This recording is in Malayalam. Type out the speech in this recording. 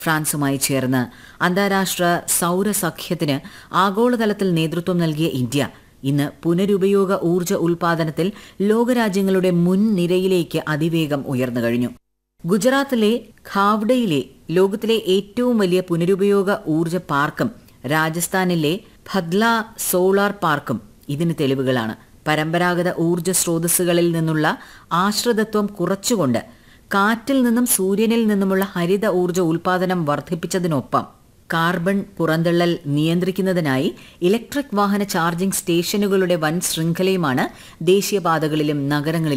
ഫ്രാൻസുമായി ചേർന്ന് അന്താരാഷ്ട്ര സൌരസഖ്യത്തിന് ആഗോളതലത്തിൽ നേതൃത്വം നൽകിയ ഇന്ത്യ ഇന്ന് പുനരുപയോഗ ഊർജ്ജ ഉൽപാദനത്തിൽ ലോകരാജ്യങ്ങളുടെ മുൻനിരയിലേക്ക് അതിവേഗം ഉയർന്നു കഴിഞ്ഞു ഗുജറാത്തിലെ ഖാവ്ഡയിലെ ലോകത്തിലെ ഏറ്റവും വലിയ പുനരുപയോഗ ഊർജ്ജ പാർക്കും രാജസ്ഥാനിലെ ഭദ്ല സോളാർ പാർക്കും ഇതിന് തെളിവുകളാണ് പരമ്പരാഗത ഊർജ്ജ സ്രോതസ്സുകളിൽ നിന്നുള്ള ആശ്രിതത്വം കുറച്ചുകൊണ്ട് കാറ്റിൽ നിന്നും സൂര്യനിൽ നിന്നുമുള്ള ഹരിത ഊർജ്ജ ഉൽപാദനം വർദ്ധിപ്പിച്ചതിനൊപ്പം കാർബൺ പുറന്തള്ളൽ നിയന്ത്രിക്കുന്നതിനായി ഇലക്ട്രിക് വാഹന ചാർജിംഗ് സ്റ്റേഷനുകളുടെ വൻ ശൃംഖലയുമാണ് ദേശീയപാതകളിലും നഗരങ്ങളിലും